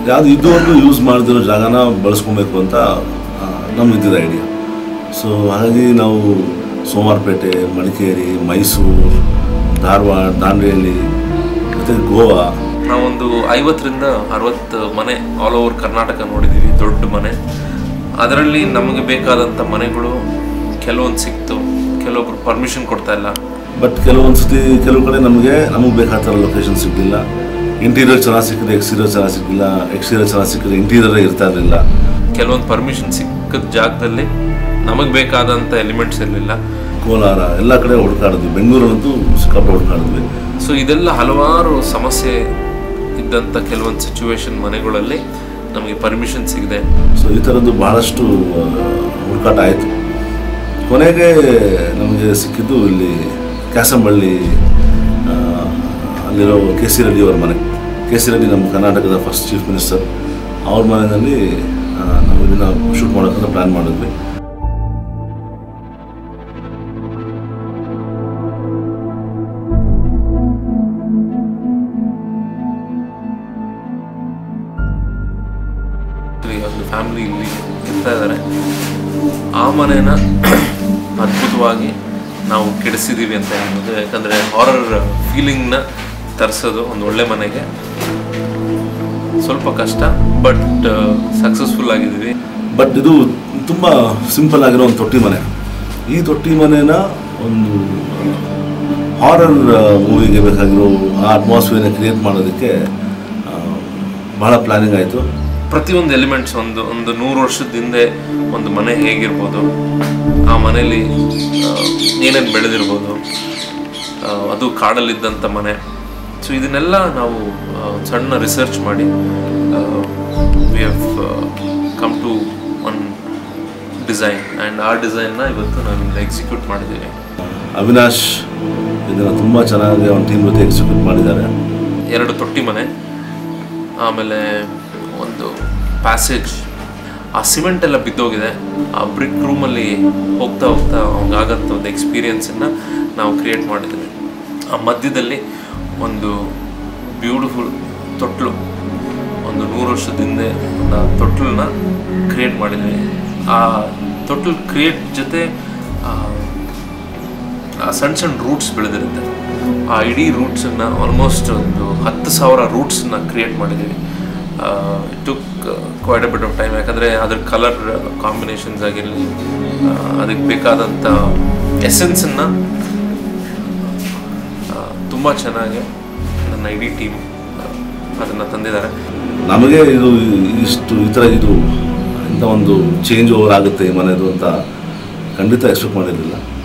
ಯಾವುದು ಇದುವರೆಗೂ ಯೂಸ್ ಮಾಡದಿರೋ ಜಾಗನ ಬಳಸ್ಕೊಬೇಕು ಅಂತ ನಮ್ಗೆ ಇದ್ದಿದ್ದು ಐಡಿಯಾ ಸೊ ಹಾಗಾಗಿ ನಾವು ಸೋಮವಾರಪೇಟೆ ಮಡಿಕೇರಿ ಮೈಸೂರು ಧಾರವಾಡ ದಾಂಡೇಲಿ ಮತ್ತು ಗೋವಾ ನಾವೊಂದು ಐವತ್ತರಿಂದ ಅರವತ್ತು ಮನೆ ಆಲ್ ಓವರ್ ಕರ್ನಾಟಕ ನೋಡಿದ್ದೀವಿ ದೊಡ್ಡ ಮನೆ ಅದರಲ್ಲಿ ನಮಗೆ ಬೇಕಾದಂಥ ಮನೆಗಳು ಕೆಲವೊಂದು ಸಿಕ್ತು ಕೆಲವೊಬ್ರು ಪರ್ಮಿಷನ್ ಕೊಡ್ತಾ ಇಲ್ಲ ಬಟ್ ಕೆಲವೊಂದು ಸತಿ ಕೆಲವು ಕಡೆ ನಮಗೆ ನಮಗೆ ಬೇಕಾದ ಥರ ಲೊಕೇಶನ್ ಸಿಗಲಿಲ್ಲ ಇಂಟೀರಿಯರ್ ಚೆನ್ನಾಗಿ ಸಿಕ್ಕಿದ್ರೆ ಎಕ್ಸ್ಟೀರಿಯರ್ ಚೆನ್ನಾಗಿ ಸಿಕ್ಕಿಲ್ಲ ಎಕ್ಸ್ಟೀರಿಯರ್ ಚೆನ್ನಾಗಿ ಸಿಕ್ಕಿದ್ರೆ ಇಂಟೀರಿಯರೇ ಇರ್ತಾ ಇರಲಿಲ್ಲ ಕೆಲವೊಂದು ಪರ್ಮಿಷನ್ ಸಿಕ್ಕಿದ ಜಾಗದಲ್ಲಿ ನಮಗೆ ಬೇಕಾದಂಥ ಎಲಿಮೆಂಟ್ಸ್ ಇರಲಿಲ್ಲ ಕೋಲಾರ ಎಲ್ಲ ಕಡೆ ಹುಡುಕಾಡಿದ್ವಿ ಬೆಂಗಳೂರಲ್ಲಂತೂ ಸಿಕ್ಕಾಪಟ್ಟೆ ಹುಡುಕಾಡಿದ್ವಿ ಸೊ ಇದೆಲ್ಲ ಹಲವಾರು ಸಮಸ್ಯೆ ಇದ್ದಂಥ ಕೆಲವೊಂದು ಸಿಚುವೇಶನ್ ಮನೆಗಳಲ್ಲಿ ನಮಗೆ ಪರ್ಮಿಷನ್ ಸಿಗದೆ ಸೊ ಈ ಥರದ್ದು ಬಹಳಷ್ಟು ಆ, ಹುಡುಕಾಟ ಆಯಿತು ಕೊನೆಗೆ ನಮಗೆ ಸಿಕ್ಕಿದ್ದು ಇಲ್ಲಿ ಕ್ಯಾಸಂಬಳ್ಳಿ ಆ, ಅಲ್ಲಿರೋ ಕೆ ಸಿ ರೆಡ್ಡಿ ಅವ್ರ ಮನೆ ಕೆ ಸಿ ರೆಡ್ಡಿ ನಮ್ಮ ಕರ್ನಾಟಕದ ಫಸ್ಟ್ ಚೀಫ್ ಮಿನಿಸ್ಟರ್ ಅವ್ರ ಮನೆಯಲ್ಲಿ ಆ, ನಾವು ಇದನ್ನು ಶೂಟ್ ಮಾಡೋಕ್ಕಂತ ಪ್ಲ್ಯಾನ್ ಮಾಡಿದ್ವಿ ಒಂದು ಫ್ಯಾಮಿಲಿ ಇಲ್ಲಿ ಇರ್ತಾ ಇದ್ದಾರೆ ಆ ಮನೇನ ಅದ್ಭುತವಾಗಿ ನಾವು ಕೆಡಿಸಿದ್ದೀವಿ ಅಂತ ಹೇಳ್ಬೋದು ಯಾಕಂದರೆ ಹಾರರ್ ಫೀಲಿಂಗ್ನ ತರಿಸೋದು ಒಂದು ಒಳ್ಳೆ ಮನೆಗೆ ಸ್ವಲ್ಪ ಕಷ್ಟ ಬಟ್ ಸಕ್ಸಸ್ಫುಲ್ ಆಗಿದ್ದೀವಿ ಬಟ್ ಇದು ತುಂಬ ಸಿಂಪಲ್ ಆಗಿರೋ ಒಂದು ತೊಟ್ಟಿ ಮನೆ ಈ ತೊಟ್ಟಿ ಮನೆನ ಒಂದು ಹಾರರ್ ಮೂವಿಗೆ ಬೇಕಾಗಿರೋ ಆ ಅಟ್ಮಾಸ್ಫಿಯರ್ನ ಕ್ರಿಯೇಟ್ ಮಾಡೋದಕ್ಕೆ ಆ, ಬಹಳ ಪ್ಲ್ಯಾನಿಂಗ್ ಆಯಿತು ಪ್ರತಿಯೊಂದು ಎಲಿಮೆಂಟ್ಸ್ ಒಂದು ಒಂದು ನೂರು ವರ್ಷದ ಹಿಂದೆ ಒಂದು ಮನೆ ಹೇಗಿರ್ಬೋದು ಆ ಮನೇಲಿ ಏನೇನು ಬೆಳೆದಿರ್ಬೋದು ಆ, ಅದು ಕಾಡಲ್ಲಿದ್ದಂಥ ಮನೆ ಸೊ ಇದನ್ನೆಲ್ಲ ನಾವು ಆ, ಒಂದ್ ಸಣ್ಣ ರಿಸರ್ಚ್ ಮಾಡಿ we have come to one design and ಆ ಡಿಸೈನ್ನ ಇವತ್ತು ನಾವು ಎಕ್ಸಿಕ್ಯೂಟ್ ಮಾಡಿದ್ದೀವಿ ಅವಿನಾಶ್ ಇದನ್ನು ತುಂಬ ಚೆನ್ನಾಗಿ ಒಂದು ಟೀಮ್ ಜೊತೆ ಎಕ್ಸಿಕ್ಯೂಟ್ ಮಾಡಿದ್ದಾರೆ ಎರಡು ತೊಟ್ಟಿ ಮನೆ ಆಮೇಲೆ ಒಂದು ಪ್ಯಾಸೇಜ್ ಆ ಸಿಮೆಂಟ್ ಎಲ್ಲ ಬಿದ್ದೋಗಿದೆ ಆ ಬ್ರಿಕ್ ರೂಮಲ್ಲಿ ಹೋಗ್ತಾ ಹೋಗ್ತಾ ಅವ್ನಿಗಾಗಂಥ ಒಂದು ಎಕ್ಸ್ಪೀರಿಯನ್ಸನ್ನು ನಾವು ಕ್ರಿಯೇಟ್ ಮಾಡಿದ್ವಿ ಆ ಮಧ್ಯದಲ್ಲಿ ಒಂದು ಬ್ಯೂಟಿಫುಲ್ ತೊಟ್ಲು ಒಂದು ನೂರು ವರ್ಷದ ಹಿಂದೆ ಒಂದು ಆ ತೊಟ್ಲನ್ನ ಕ್ರಿಯೇಟ್ ಮಾಡಿದ್ವಿ ಆ ತೊಟ್ಲು ಕ್ರಿಯೇಟ್ ಜೊತೆ ಆ, ಆ ಸಣ್ಣ ಸಣ್ಣ ರೂಟ್ಸ್ ಬೆಳೆದಿರುತ್ತೆ ಆ ಇಡೀ ರೂಟ್ಸನ್ನು ಆಲ್ಮೋಸ್ಟ್ ಒಂದು ಹತ್ತು ಸಾವಿರ ರೂಟ್ಸನ್ನ ಕ್ರಿಯೇಟ್ ಮಾಡಿದ್ದೀವಿ took quite a bit of time ಯಾಕಂದರೆ ಅದ್ರ ಕಲರ್ ಕಾಂಬಿನೇಷನ್ಸ್ ಆಗಿರಲಿ ಅದಕ್ಕೆ ಬೇಕಾದಂಥ ಎಸೆನ್ಸನ್ನು ತುಂಬ ಚೆನ್ನಾಗಿ ನನ್ನ ಇಡೀ ಟೀಮ್ ಅದನ್ನು ತಂದಿದ್ದಾರೆ ನಮಗೆ ಇದು ಇಷ್ಟು ಈ ಥರ ಇದು ಇಂಥ ಒಂದು ಚೇಂಜ್ ಓವರ್ ಆಗುತ್ತೆ ಈ ಮನೆದು ಅಂತ ಖಂಡಿತ ಎಕ್ಸ್ಪೆಕ್ಟ್ ಮಾಡಿರಲಿಲ್ಲ